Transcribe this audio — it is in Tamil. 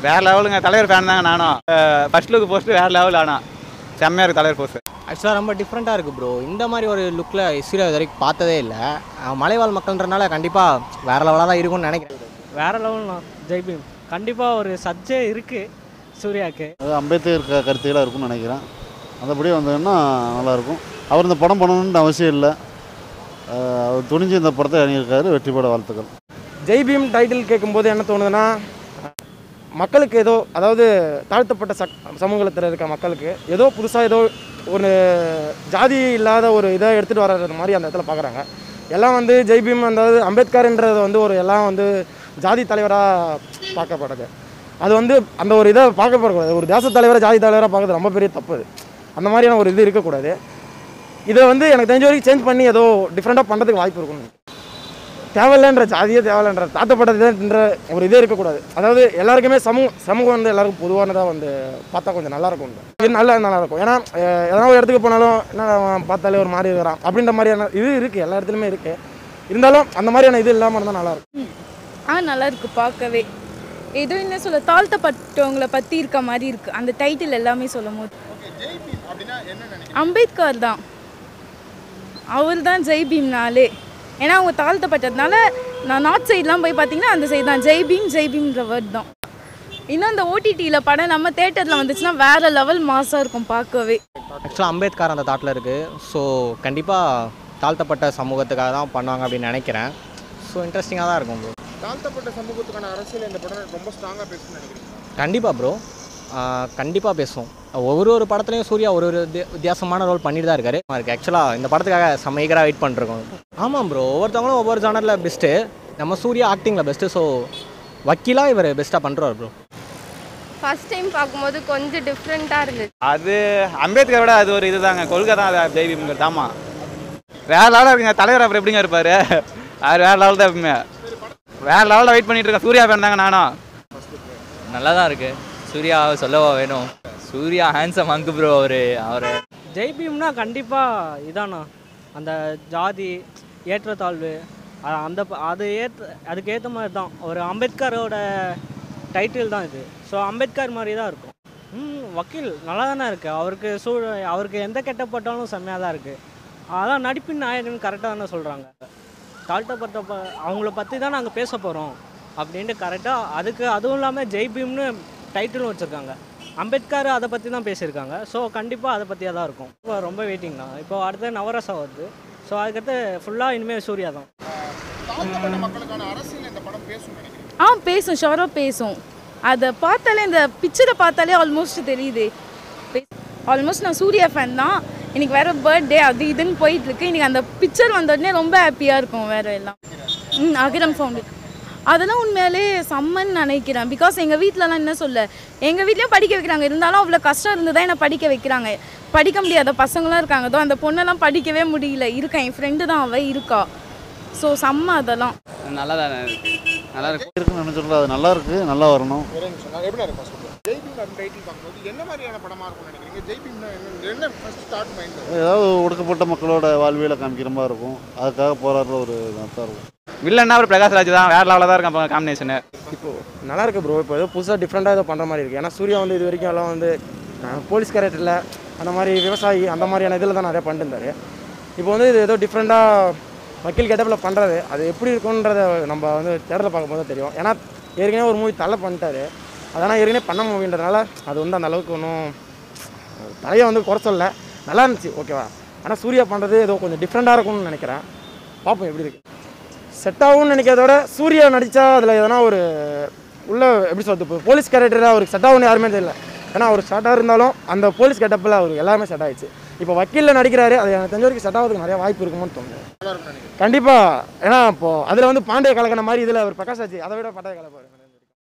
வேற லெவலுங்க தலைவர் ஃபேன் தாங்க நானும் ஃபர்ஸ்ட் லுக் போஸ்ட் வேற லெவல் ஆனால் செம்மையாக இருக்கு தலைவர் போஸ்ட் ஆக்சுவலாக ரொம்ப டிஃப்ரெண்ட்டாக இருக்குது ப்ரோ இந்த மாதிரி ஒரு லுக்கில் சூர்யா இது வரைக்கும் பார்த்ததே இல்லை அஹ் மலைவாழ் மக்கள்ன்றனால கண்டிப்பாக வேறு லெவலாக தான் இருக்கும்னு நினைக்கிறேன் வேற லெவல்னா ஜெய்பீம் கண்டிப்பாக ஒரு சர்ச்சே இருக்குது சூர்யாவுக்கு அது அம்பேத்கர் க கருத்துக்களாக இருக்கும்னு நினைக்கிறேன் அந்தபடி வந்ததுன்னா நல்லாயிருக்கும் அவர் இந்த படம் பண்ணணுன்ற அவசியம் இல்லை அஹ் அவர் துணிஞ்சு இந்த படத்தை அணியிருக்காரு வெற்றி பெற வாழ்த்துக்கள் ஜெய் பீம் டைட்டில் கேட்கும்போது என்ன தோணுதுன்னா மக்களுக்கு ஏதோ அதாவது தாழ்த்தப்பட்ட சக் சமூகத்தில் இருக்க மக்களுக்கு ஏதோ புதுசாக ஏதோ ஒரு ஜாதி இல்லாத ஒரு இதை எடுத்துகிட்டு வர்றது மாதிரி அந்த இடத்துல பார்க்குறாங்க எல்லாம் வந்து ஜெய் பீம் அதாவது அம்பேத்கர்ன்றது வந்து ஒரு எல்லாம் வந்து ஜாதி தலைவராக பார்க்கப்படுது அது வந்து அந்த ஒரு இதை பார்க்கப்படக்கூடாது ஒரு தேச தலைவரை ஜாதி தலைவராக பார்க்கறது ரொம்ப பெரிய தப்பு அது அந்த மாதிரியான ஒரு இது இருக்கக்கூடாது இதை வந்து எனக்கு தெரிஞ்ச வரைக்கும் சேஞ்ச் பண்ணி ஏதோ டிஃப்ரெண்ட்டாக பண்ணுறதுக்கு வாய்ப்பு இருக்கும் தேவையில்லைன்ற ஜாதியே தேவையில்லைன்ற தாத்தப்பட்டதுன்ற ஒரு இதே இருக்கக்கூடாது அதாவது எல்லாருக்குமே சமூகம் சமூகம் வந்து எல்லாருக்கும் பொதுவானதாக வந்து பார்த்தா கொஞ்சம் நல்லா இருக்கும் இது நல்லா நல்லா இருக்கும் ஏன்னா அஹ், எதனா ஒரு இடத்துக்கு போனாலும் என்ன அவன் பார்த்தாலே ஒரு மாதிரி இருக்கிறான் அப்படின்ற மாதிரியான இது இருக்குது எல்லா இடத்துலையுமே இருக்குது இருந்தாலும் அந்த மாதிரியான இது இல்லாமல் இருந்தால் நல்லா இருக்கும் ஆ நல்லா இருக்கு பார்க்கவே ஏதோ என்ன சொல்ல தாழ்த்தப்பட்டவங்களை பற்றி இருக்க மாதிரி இருக்கு அந்த டைட்டில் எல்லாமே சொல்லும் போது அம்பேத்கர் தான் அவர் தான் ஜெய் பீம்னாலே ஏன்னா அவங்க தாழ்த்தப்பட்டதுனால நான் நார்த் சைட்லாம் போய் பார்த்தீங்கன்னா அந்த சைடு தான் ஜெய் பீம் ஜெய் பீம்ன்ற வேர்ட் தான் இன்னும் அந்த ஓடிடியில் படம் நம்ம தேட்டரில் வந்துச்சுன்னா வேற லெவல் மாசாக இருக்கும் பார்க்கவே ஆக்சுவலாக அம்பேத்கர் அந்த தாட்டில் இருக்குது ஸோ கண்டிப்பாக தாழ்த்தப்பட்ட சமூகத்துக்காக தான் பண்ணுவாங்க அப்படின்னு நினைக்கிறேன் ஸோ இன்ட்ரெஸ்டிங்காக தான் இருக்கும் ப்ரோ தாழ்த்தப்பட்ட சமூகத்துக்கான அரசியல் இந்த படம் ரொம்ப ஸ்ட்ராங்காக பேசணும்னு நினைக்கிறேன் கண்டிப்பாக ப்ரோ கண்டிப்பாக பேசுவோம் ஒவ்வொரு ஒரு படத்துலையும் சூர்யா ஒரு ஒரு வித்தியா- வித்தியாசமான ரோல் பண்ணிட்டு தான் இருக்காரு இருக்கு ஆக்சுவலாக இந்த படத்துக்காக செம்ம ஈகராக வெயிட் பண்ணிருக்கோம் ஆமாம் ப்ரோ ஒவ்வொருத்தவங்களும் ஒவ்வொரு ஜானரில் பெஸ்ட்டு நம்ம சூர்யா ஆக்டிங்கில் பெஸ்ட்டு ஸோ வக்கீலாக இவர் பெஸ்ட்டாக பண்ணுறாரு ப்ரோ ஃபர்ஸ்ட் டைம் பார்க்கும்போது கொஞ்சம் டிஃப்ரெண்ட்டாக இருந்துச்சு அது அம்பேத்கரோட அது ஒரு இதுதாங்க கொள்கை தான் அது ஜெய்பீம்ங்கிறது ஆமாம் வேற லெவலில் இருக்குங்க தலைவர் அப்புறம் எப்படிங்க இருப்பார் அவர் வேற லெவல் தான் எப்பவுமே வேற லெவலில் வெயிட் பண்ணிட்டு இருக்கேன் சூர்யா ஃபேன் தாங்க நானும் நல்லா தான் இருக்கு சூர்யா சொல்லவா வேணும் சூர்யா ஹேண்ட்ஸம் அங்கு ப்ரோ அவரு அவரு ஜெய்பீம்னா கண்டிப்பாக இதாண்ணா அந்த ஜாதி ஏற்றத்தாழ்வு அ- அந்த ப- அது ஏற்ற அதுக்கு ஏற்ற மாதிரி தான் ஒரு அம்பேத்கரோட டைட்டில் தான் இது ஸோ அம்பேத்கர் மாதிரி தான் இருக்கும் ம் வக்கீல் நல்லா தானே இருக்குது அவருக்கு சூ அவருக்கு எந்த கெட்டப்பட்டாலும் செம்மையாக தான் இருக்குது அதான் நடிப்பின் நாயகன் கரெக்டாக தானே சொல்கிறாங்க தாழ்த்தப்பட்ட ப அவங்கள பற்றி தான் நாங்கள் பேச போகிறோம் அப்படின்ட்டு கரெக்டாக அதுக்கு அதுவும் இல்லாமல் ஜெய்பீம்னு டைட்டிலும் வச்சுருக்காங்க அம்பேத்கர் அதை பற்றி தான் பேசியிருக்காங்க ஸோ கண்டிப்பாக அதை பற்றியாக தான் இருக்கும் இப்போ ரொம்ப வெயிட்டிங் தான் இப்போ அடுத்து நவரசா வருது ஸோ அதுக்கடுத்து ஃபுல்லாக இனிமேல் சூர்யா தான் ஆ பேசும் ஷோராக பேசும் அதை பார்த்தாலே இந்த பிக்சரை பார்த்தாலே ஆல்மோஸ்ட் தெரியுது ஆல்மோஸ்ட் நான் சூர்யா ஃபேன் தான் இன்னைக்கு வேற பர்த்டே அது இதுன்னு போயிட்டு இருக்கு இன்னைக்கு அந்த பிக்சர் வந்த உடனே ரொம்ப ஹாப்பியாக இருக்கும் வேற எல்லாம் ம் அகிரம் ஃபவுண்டு அதெல்லாம் உண்மையாலே செம்மன்னு நினைக்கிறேன் பிகாஸ் எங்கள் வீட்டிலலாம் என்ன சொல்ல எங்கள் வீட்லேயும் படிக்க வைக்கிறாங்க இருந்தாலும் அவ்வளோ கஷ்டம் இருந்து தான் என்னை படிக்க வைக்கிறாங்க படிக்க முடியாத பசங்களாம் இருக்காங்க அதோ அந்த பொண்ணெல்லாம் படிக்கவே முடியல இருக்கா என் ஃப்ரெண்டு தான் அவள் இருக்கா ஸோ செம்ம அதெல்லாம் நல்லா தானே இருக்கு நல்லா இருக்கு இருக்குன்னு நினச்சிருக்கோம் அது நல்லா இருக்கு நல்லா வரணும் ஒரே நிமிஷம் நான் எப்படி இருக்கு ஃபர்ஸ்ட் ஜெய் பீம் அப்படின்னு டைட்டில் பார்க்கும்போது என்ன மாதிரியான படமாக இருக்கும்னு நினைக்கிறீங்க ஜெய் பீம்னா என்ன என்ன ஃபர்ஸ்ட் ஸ்டார்ட் மைண்ட் ஏதாவது ஒடுக்கப்பட்ட மக்களோட வாழ்வியலை காமிக்கிற மாதிரி இருக்கும் அதுக்காக போராடுற ஒரு இதாக தான் இருக்கும் வில்லன்னா ஒரு பிரகாஷ் ராஜ் தான் வேற லெவலில் தான் இருக்கும் காம்பினேஷனு இப்போ நல்லா இருக்கு ப்ரோ இப்போ ஏதோ புதுசாக டிஃப்ரெண்ட்டாக ஏதோ பண்ணுற மாதிரி இருக்குது ஏன்னா சூர்யா வந்து இது வரைக்கும் எல்லாம் வந்து அஹ், போலீஸ் கேரக்டரில் அந்த மாதிரி விவசாயி அந்த மாதிரியான இதில் தான் நிறைய பண்ணிட்டு இருந்தாரு இப்போ வந்து இது ஏதோ டிஃப்ரெண்ட்டாக வக்கீல் கெட்டப்பில் பண்ணுறது அது எப்படி இருக்குன்றத நம்ம வந்து தேட்டரில் பார்க்கும்போது தான் தெரியும் ஏன்னா ஏற்கனவே ஒரு மூவி தலை பண்ணிட்டாரு அதனால் ஏற்கனவே பண்ண மூவின்றதுனால அது வந்து அந்த அளவுக்கு ஒன்றும் தலையை வந்து குறை சொல்ல நல்லா இருந்துச்சு ஓகேவா ஆனால் சூர்யா பண்ணுறது ஏதோ கொஞ்சம் டிஃப்ரெண்ட்டாக இருக்கும்னு நினைக்கிறேன் பார்ப்போம் எப்படி இருக்கு செட் ஆகும்னு நினைக்கிறத விட சூர்யா நடித்தா அதில் எதனா ஒரு உள்ள எப்படி சொல்றது இப்போ போலீஸ் கேரக்டராக அவருக்கு செட் ஆகும்னு யாருமே தெரியல ஏன்னா அவர் செட்டாக இருந்தாலும் அந்த போலீஸ் கெட்டப்பில் அவருக்கு எல்லாமே செட் ஆயிடுச்சு இப்போ வக்கீலில் நடிக்கிறாரு அது எனக்கு தெரிஞ்ச வரைக்கும் செட் ஆகிறதுக்கு நிறைய வாய்ப்பு இருக்குமோன்னு தோணுது கண்டிப்பாக ஏன்னா இப்போ அதில் வந்து பாண்டிய கலக்கின மாதிரி இதில் அவர் பிரகாஷ் ராஜ் அதை விட பட்டாய கலப்பாரு